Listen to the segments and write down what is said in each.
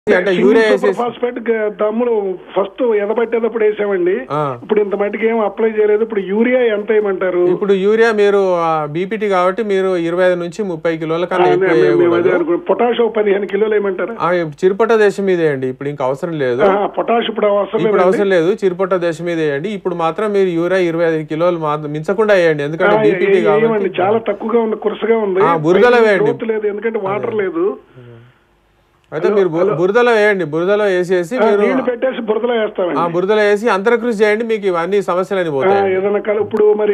అంటే urea super వేసేసి phosphate గ- దమ్ములు ఫస్ట్ ఎదబట్టేటప్పుడు వేసామండి ఆ. ఇప్పుడు ఇంత మటుకు ఏం అప్లై చేయలేదు ఇప్పుడు యూరియా ఎంత వేయమంటారు ఇప్పుడు యూరియా మీరు బీపీటీ కాబట్టి మీరు ఇరవై ఐదు నుంచి ముప్పై కిలోల కన్నా ఎక్కువ మేము అదే వేయకూడదు అనుకున్నాం పొటాష్ ఒక పదిహేను కిలోలు వేయమంటారా ఆ, చిరుపట్ట దేశం మీద వేయండి ఇప్పుడు ఇంకా అవసరం లేదు ఆ, పొటాష్ ఇప్పుడు అవసరం ఇప్పుడు లేదండి. అవసరం లేదు చిరుపట్ట దేశం మీద వేయండి ఇప్పుడు మాత్రం మీరు యూరియా ఇరవై ఐదు కిలోలు మాత్రం మించకుండా వేయండి ఎందుకంటే ఆ, బీపీటీ ఏ- కాబట్టి ఏమండి చాలా తక్కువగా ఉంది కురసగా ఉంది ఆ, బురదలో పైన వేయండి. growth లేదు ఎందుకంటే వాటర్ లేదు అయితే మీరు బు- బురదలో వేయండి బురదలో వేసేసి ఆ, మీరు నీళ్లు పెట్టేసి బురదలో ఆ వేస్తామండి బురదలో వేసి అంతర్కృషి చేయండి మీకు ఇవన్నీ సమస్యలని ఆ, పోతాయి ఏదైనా కల ఇప్పుడు మరి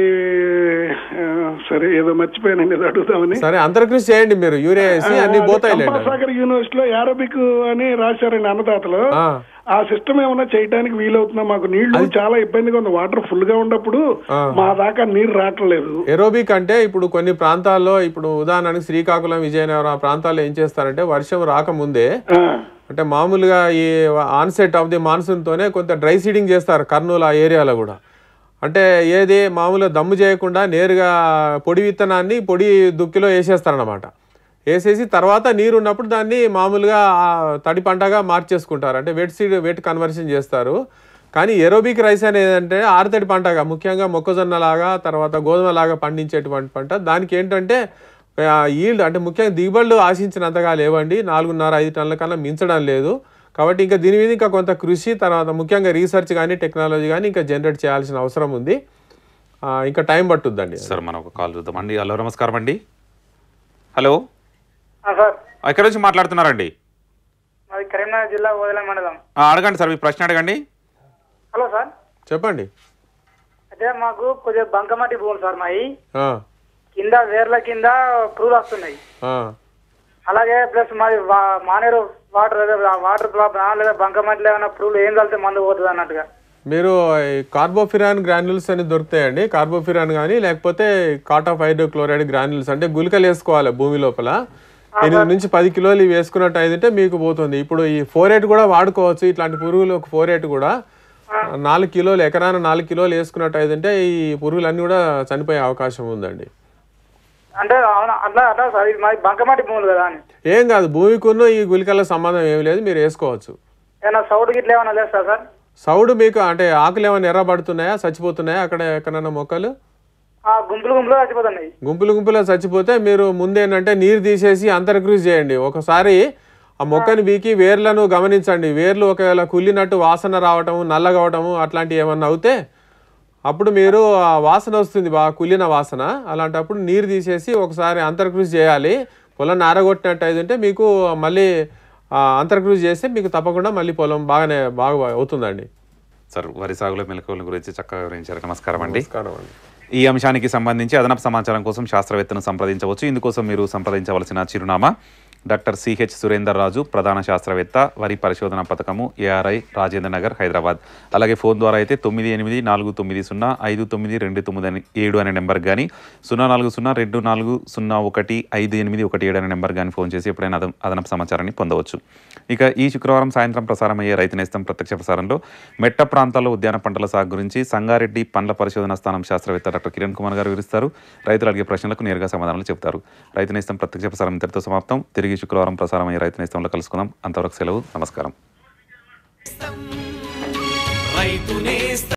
ఆ, సరే ఏదో మర్చిపోయానండి ఏదో అడుగుదామని సరే అంతర్కృషి చేయండి మీరు యూరియా వేసి అన్ని పోతాయిలేండి కంపాసాగర్ యూనివర్సిటీలో ఏరోబిక్ అని రాశారండి అన్నదాతలు ఆ, ఆ సిస్టమ్ ఏమన్నా చేయడానికి వీలవుతుందా మాకు నీళ్లు చాలా ఇబ్బందిగా ఉంది వాటర్ ఫుల్ గా ఉన్నప్పుడు ఆ. మా దాకా నీరు రావట్లేదు ఎరోబిక్ అంటే ఇప్పుడు కొన్ని ప్రాంతాల్లో ఇప్పుడు ఉదాహరణకి శ్రీకాకుళం విజయనగరం ఆ ప్రాంతాల్లో ఏం చేస్తారంటే వర్షం రాకముందే ఆ, అంటే మామూలుగా ఈ ఆన్సెట్ ఆఫ్ ది మాన్సూన్తోనే కొంత డ్రై సీడింగ్ చేస్తారు కర్నూలు ఆ ఏరియాలో కూడా అంటే ఏది మామూలుగా దమ్ము చేయకుండా నేరుగా పొడి విత్తనాన్ని పొడి దుక్కిలో వేసేస్తారనమాట వేసేసి తర్వాత నీరు ఉన్నప్పుడు దాన్ని మామూలుగా ఆ తడి పంటగా మార్చేసుకుంటారు అంటే వెట్ సీడ్ వెట్ కన్వర్షన్ చేస్తారు కానీ ఎరోబిక్ రైస్ అనేది ఏంటంటే ఆరుతడి పంటగా ముఖ్యంగా మొక్కజొన్న లాగా తర్వాత గోధుమ లాగా పండించేటువంటి పంట దానికి ఏంటంటే ఈల్డ్ అంటే ముఖ్యంగా దిగుబడులు ఆశించినంతగా లేవండి నాలుగున్నర ఐదు టన్నుల కన్నా మించడం లేదు కాబట్టి ఇంకా దీని మీద ఇంకా కొంత కృషి తర్వాత ముఖ్యంగా రీసెర్చ్ కానీ టెక్నాలజీ కానీ ఇంకా జనరేట్ చేయాల్సిన అవసరం ఉంది ఆ, ఇంకా టైం పట్టుద్దండి సార్ మనం ఒక కాల్ చూద్దామండి హలో నమస్కారం అండి హలో సార్ ఎక్కడి నుంచి మాట్లాడుతున్నారండి మాది కరీంనగర్ జిల్లా ఓదల మండలం ఆ, అడగండి సార్ మీ ప్రశ్న అడగండి హలో సార్ చెప్పండి అయితే మాకు కొద్దిగా బంకమట్టి భూములు సార్ మావి ఆ, కింద వేర్ల కింద పురుగులు వస్తున్నాయి ఆ. అలాగే ప్లస్ మాది వా- మానేరు వాటర్ అదే ఆ వాటర్ ప్రాబ్లం లేదా బంకమట్టిలో ఏమైనా పురుగులు ఏం కలితే మందు పోతుంది అన్నట్టుగా మీరు ఈ కార్బోఫిరాన్ గ్రాన్యుల్స్ అని దొరుకుతాయండి కార్బోఫిరాన్ కానీ లేకపోతే కాటాఫ్ హైడ్రోక్లోరైడ్ గ్రాన్యుల్స్ అంటే గుళికలు వేసుకోవాలి భూమి లోపల ఎనిమిది నుంచి పది కిలోలు ఇవి వేసుకున్నట్టు అయితే మీకు పోతుంది ఇప్పుడు ఈ ఫోర్ ఎయిట్ కూడా వాడుకోవచ్చు ఇట్లాంటి పురుగులు ఫోర్ ఎయిట్ కూడా నాలుగు కిలోలు ఎకరాన నాలుగు కిలోలు వేసుకున్నట్టు అయితే ఈ పురుగులన్నీ కూడా చనిపోయే అవకాశం ఉందండి అంటే అవునా అట్లా అట్లా సార్ ఇది మాది బంకమట్టి భూములు కదా అని ఏం కాదు భూమికున్న ఈ గుళికల సంబంధం ఏమి లేదు మీరు వేసుకోవచ్చు ఏమైనా సౌడ్ గిట్ల ఏమైనా లేస్తా సార్ సౌడు మీకు అంటే ఆకులు ఏమైనా ఎర్రబడుతున్నాయా చచ్చిపోతున్నాయా అక్కడ ఎక్కడైనా మొక్కలు ఆ గుంపులు గుంపులు చచ్చిపోతున్నాయి గుంపులు గుంపులో చచ్చిపోతే మీరు ముందేంటంటే నీరు తీసేసి అంతర్కృషి చేయండి ఒకసారి ఆ మొక్కని బీకి వేర్లను గమనించండి వేర్లు ఒకవేళ కుళ్ళినట్టు వాసన రావటము నల్లగా అవటము అట్లాంటివి ఏమన్నా అవుతే అప్పుడు మీరు ఆ వాసన వస్తుంది బాగా కుళ్ళిన వాసన అలాంటప్పుడు నీరు తీసేసి ఒకసారి అంతర్కృషి చేయాలి పొలం నారగొట్టినట్టు అయితే మీకు మళ్ళీ ఆ, అంతర్కృషి చేస్తే మీకు తప్పకుండా మళ్ళీ పొలం బాగానే బాగా అవుతుందండి సార్ వరి సాగులో మెలకువల గురించి చక్కగా వివరించారు నమస్కారం అండి నమస్కారం అండి ఈ అంశానికి సంబంధించి అదనపు సమాచారం కోసం శాస్త్రవేత్తను సంప్రదించవచ్చు ఇందుకోసం మీరు సంప్రదించవలసిన చిరునామా డాక్టర్ సిహెచ్ సురేందర్ రాజు ప్రధాన శాస్త్రవేత్త వరి పరిశోధన పథకము ఏఆర్ఐ రాజేంద్ర నగర్ హైదరాబాద్ అలాగే ఫోన్ ద్వారా అయితే తొమ్మిది ఎనిమిది నాలుగు తొమ్మిది సున్నా ఐదు తొమ్మిది రెండు తొమ్మిది అని ఏడు అనే నెంబర్ కానీ సున్నా నాలుగు సున్నా రెండు నాలుగు సున్నా ఒకటి ఐదు ఎనిమిది ఒకటి ఏడు అనే నెంబర్ కానీ ఫోన్ చేసి ఎప్పుడైనా అదన అదనపు సమాచారాన్ని పొందవచ్చు ఇక ఈ శుక్రవారం సాయంత్రం ప్రసారమయ్యే రైతు నేస్తం ప్రత్యక్ష ప్రసారంలో మెట్ట ప్రాంతాల్లో ఉద్యాన పంటల సాగు గురించి సంగారెడ్డి పండ్ల పరిశోధన స్థానం శాస్త్రవేత్త డాక్టర్ కిరణ్ కుమార్ గారు వివరిస్తారు రైతులు అడిగే ప్రశ్నలకు నేరుగా సమాధానాలు చెప్తారు రైతు నేస్తం ప్రత్యక్ష ప్రసారం ఇంతటితో సమాప్తం తిరిగి శుక్రవారం ప్రసారమయ్యే రైతు నేస్తంలో కలుసుకుందాం అంతవరకు సెలవు నమస్కారం రైతు నేస్తం